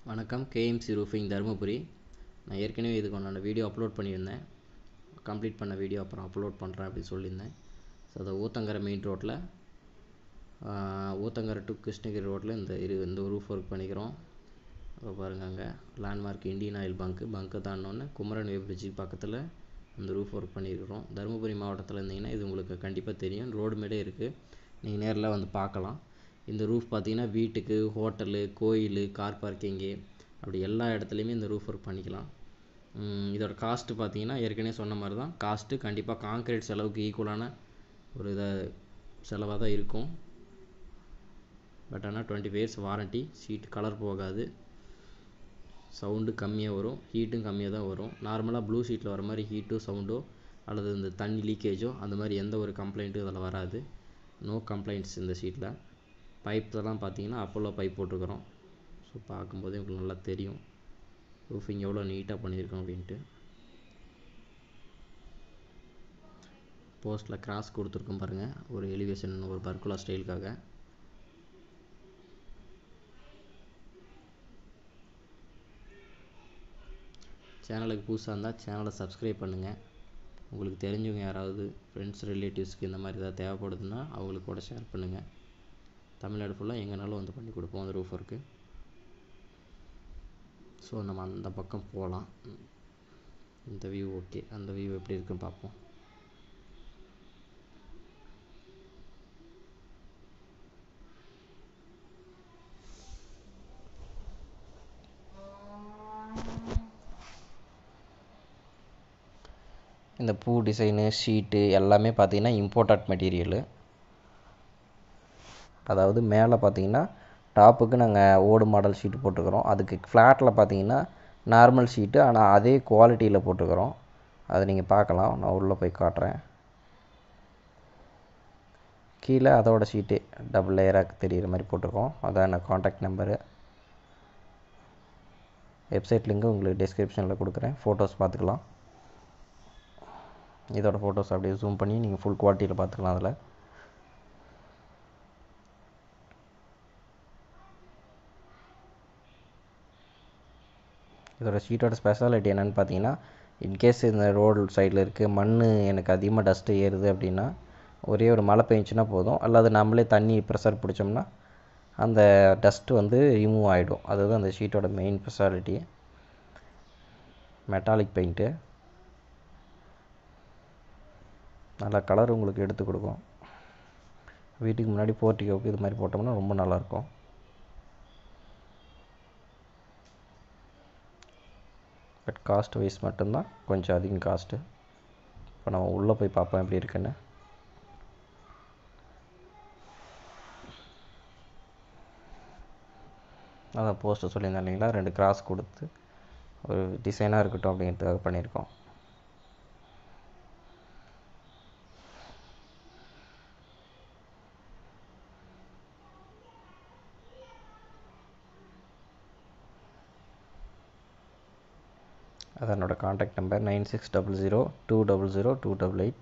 வணக்கம் KMC roofing Dharmapuri நான் ஏற்கனவே இதுக்கு உண்டான வீடியோ அப்லோட் பண்ணியிருந்தேன் கம்ப்ளீட் பண்ண வீடியோ அப்புறம் அப்லோட் பண்ணுறேன் அப்படின்னு சொல்லியிருந்தேன் ஸோ அதை ஊத்தங்கரை மெயின் ரோட்டில் ஊத்தங்கரை டு கிருஷ்ணகிரி ரோட்டில் இந்த இரு இந்த ரூஃப் ஒர்க் பண்ணிக்கிறோம் இப்போ பாருங்கள் அங்கே லேண்ட்மார்க் இந்தியன் ஆயில் பங்க்கு பங்க்கை தாண்டினோன்னே குமரன் வே பிரிட்ஜுக்கு பக்கத்தில் இந்த ரூஃப் ஒர்க் பண்ணியிருக்கிறோம் தருமபுரி மாவட்டத்தில் இருந்தீங்கன்னா இது உங்களுக்கு கண்டிப்பாக தெரியும் ரோடு மேலே இருக்குது நீங்கள் நேரில் வந்து பார்க்கலாம் இந்த ரூஃப் பார்த்தீங்கன்னா வீட்டுக்கு ஹோட்டலு கோயில் கார் பார்க்கிங்கு அப்படி எல்லா இடத்துலையுமே இந்த ரூஃப் ஒர்க் பண்ணிக்கலாம் இதோட காஸ்ட்டு பார்த்தீங்கன்னா ஏற்கனவே சொன்ன மாதிரி தான் காஸ்ட்டு கண்டிப்பாக காங்க்ரீட் செலவுக்கு ஈக்குவலான ஒரு இதை செலவாக தான் இருக்கும் பட் ஆனால் twenty years warranty sheet colour போகாது சவுண்டு கம்மியாக வரும் ஹீட்டும் கம்மியாக தான் வரும் நார்மலாக ப்ளூ ஷீட்டில் வர மாதிரி ஹீட்டோ சவுண்டோ அல்லது இந்த தண்ணி லீக்கேஜோ அந்த மாதிரி எந்த ஒரு கம்ப்ளைண்ட்டும் இதில் வராது நோ கம்ப்ளைண்ட்ஸ் இந்த ஷீட்டில் பைப்ஸெல்லாம் பார்த்தீங்கன்னா அப்போலோ பைப் போட்டிருக்கிறோம் ஸோ பார்க்கும்போதே உங்களுக்கு நல்லா தெரியும் ரூஃபிங் எவ்வளோ நீட்டாக பண்ணியிருக்கோம் அப்படின்ட்டு போஸ்ட்டில் கிராஸ் கொடுத்துருக்கோம் பாருங்கள் ஒரு எலிவேஷன் ஒரு பர்குலா ஸ்டைலுக்காக சேனலுக்கு புதுசாக இருந்தால் சேனலை சப்ஸ்கிரைப் பண்ணுங்கள் உங்களுக்கு தெரிஞ்சவங்க யாராவது ஃப்ரெண்ட்ஸ் ரிலேட்டிவ்ஸ்க்கு இந்த மாதிரி ஏதாவது தேவைப்படுதுன்னா அவங்களுக்கு கூட ஷேர் பண்ணுங்கள் தமிழ்நாடு ஃபுல்லாக எங்கேனாலும் வந்து பண்ணி கொடுப்போம் அந்த ரூஃப் ஒர்க்கு ஸோ நம்ம அந்த பக்கம் போகலாம் இந்த வியூ ஓகே அந்த வியூ எப்படி இருக்குன்னு பார்ப்போம் இந்த பூ டிசைனு ஷீட்டு எல்லாமே பார்த்தீங்கன்னா இம்போர்ட்டட் மெட்டீரியலு அதாவது மேலே பார்த்தீங்கன்னா டாப்புக்கு நாங்கள் ஓடு மாடல் ஷீட்டு போட்டுக்கிறோம் அதுக்கு ஃப்ளாட்டில் பார்த்தீங்கன்னா நார்மல் ஷீட்டு ஆனால் அதே குவாலிட்டியில் போட்டுக்கிறோம் அதை நீங்கள் பார்க்கலாம் நான் உள்ளே போய் காட்டுறேன் கீழே அதோட ஷீட்டு டபுள் லேயராக தெரிகிற மாதிரி போட்டிருக்கோம் அதான் நான் காண்டாக்ட் நம்பரு வெப்சைட் லிங்க்கு உங்களுக்கு டிஸ்கிரிப்ஷனில் கொடுக்குறேன் ஃபோட்டோஸ் பார்த்துக்கலாம் இதோட ஃபோட்டோஸ் அப்படியே ஜூம் பண்ணி நீங்கள் ஃபுல் குவாலிட்டியில் பார்த்துக்கலாம் அதில் இதோட ஷீட்டோட ஸ்பெஷாலிட்டி என்னென்னு பார்த்தீங்கன்னா இன்கேஸ் இந்த ரோடு சைடில் இருக்குது மண் எனக்கு அதிகமாக டஸ்ட்டு ஏறுது அப்படின்னா ஒரே ஒரு மழை பெஞ்சுன்னா போதும் அல்லது நம்மளே தண்ணி ப்ரெஷர் பிடிச்சோம்னா அந்த டஸ்ட்டு வந்து ரிமூவ் ஆகிடும் அதுதான் அந்த ஷீட்டோட மெயின் ஸ்பெஷாலிட்டி மெட்டாலிக் பெயிண்ட்டு நல்லா கலர் உங்களுக்கு எடுத்து கொடுக்கும் வீட்டுக்கு முன்னாடி போர்ட்டிகோக்கு இது மாதிரி போட்டோம்னா ரொம்ப நல்லாயிருக்கும் பட் காஸ்ட் வைஸ் மட்டும்தான் கொஞ்சம் அதிகம் காஸ்ட்டு இப்போ நம்ம உள்ளே போய் பார்ப்போம் எப்படி இருக்குன்னு அதான் போஸ்ட்டர் சொல்லியிருந்தேன் இல்லைங்களா ரெண்டு கிராஸ் கொடுத்து ஒரு டிசைனாக இருக்கட்டும் அப்படிங்கிறதுக்காக பண்ணியிருக்கோம் அது என்னோடய contact number nine six double zero two double zero two double eight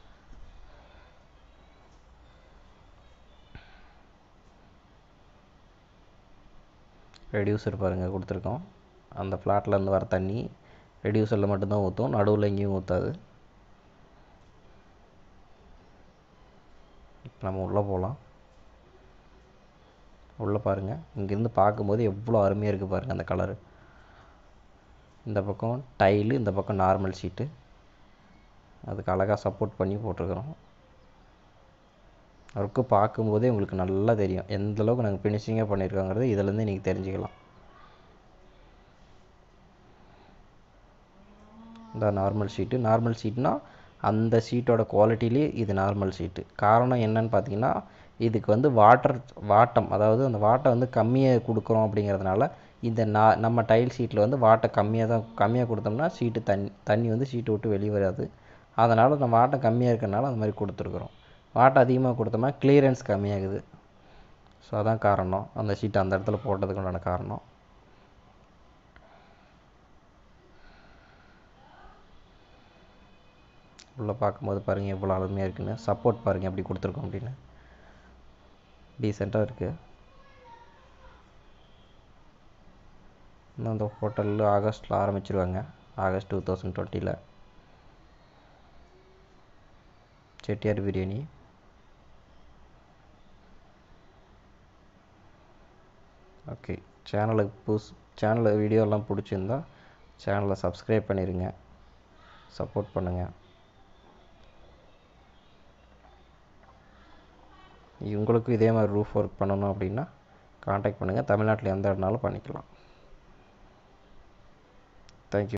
reducer பாருங்கள் கொடுத்துருக்கோம் அந்த ஃப்ளாட்லேருந்து வர தண்ணி ரெடியூசரில் மட்டும்தான் ஊற்றும் நடுவில் எங்கேயும் ஊற்றாது இப்போ நம்ம உள்ளே போகலாம் உள்ளே பாருங்கள் இங்கேருந்து பார்க்கும்போது எவ்வளோ அருமையாக இருக்குது பாருங்கள் அந்த கலரு இந்த பக்கம் டைலு இந்த பக்கம் நார்மல் ஷீட்டு அதுக்கு அழகாக சப்போர்ட் பண்ணி போட்டிருக்கிறோம் ஒர்க்கு பார்க்கும்போதே உங்களுக்கு நல்லா தெரியும் எந்த அளவுக்கு நாங்கள் ஃபினிஷிங்காக பண்ணியிருக்கோங்கிறது இதிலேருந்து நீங்கள் தெரிஞ்சுக்கலாம் இந்த நார்மல் ஷீட்டு நார்மல் ஷீட்னா அந்த ஷீட்டோட குவாலிட்டிலே இது நார்மல் ஷீட்டு காரணம் என்னன்னு பார்த்தீங்கன்னா இதுக்கு வந்து வாட்டர் வாட்டம் அதாவது அந்த வாட்டை வந்து கம்மியாக கொடுக்குறோம் அப்படிங்கிறதுனால இந்த நா நம்ம டைல் ஷீட்டில் வந்து வாட்டை கம்மியாக தான் கம்மியாக கொடுத்தோம்னா ஷீட்டு தண்ணி தண்ணி வந்து ஷீட்டை விட்டு வெளியே வராது அதனால் அந்த வாட்டை கம்மியாக இருக்கிறனால அந்த மாதிரி கொடுத்துருக்குறோம் வாட்டை அதிகமாக கொடுத்தோம்னா கிளியரன்ஸ் கம்மியாகுது ஸோ அதான் காரணம் அந்த ஷீட்டை அந்த இடத்துல போட்டதுக்கு உண்டான காரணம் உள்ளே பார்க்கும்போது பாருங்கள் எவ்வளோ அருமையாக இருக்குன்னு சப்போர்ட் பாருங்கள் எப்படி கொடுத்துருக்கோம் அப்படின்னு டீசெண்டாக இருக்குது இன்னும் அந்த ஹோட்டலில் ஆகஸ்ட்டில் ஆரம்பிச்சிருவாங்க ஆகஸ்ட் டூ தௌசண்ட் டுவெண்ட்டியில் செட்டியார் பிரியாணி ஓகே சேனலுக்கு புதுசு சேனலில் வீடியோலாம் பிடிச்சிருந்தா சேனலை சப்ஸ்கிரைப் பண்ணிடுங்க சப்போர்ட் பண்ணுங்கள் உங்களுக்கும் இதே மாதிரி ரூஃப் ஒர்க் பண்ணணும் அப்படின்னா காண்டாக்ட் பண்ணுங்கள் தமிழ்நாட்டில் எந்த இடம்னாலும் பண்ணிக்கலாம் தேங்க்யூ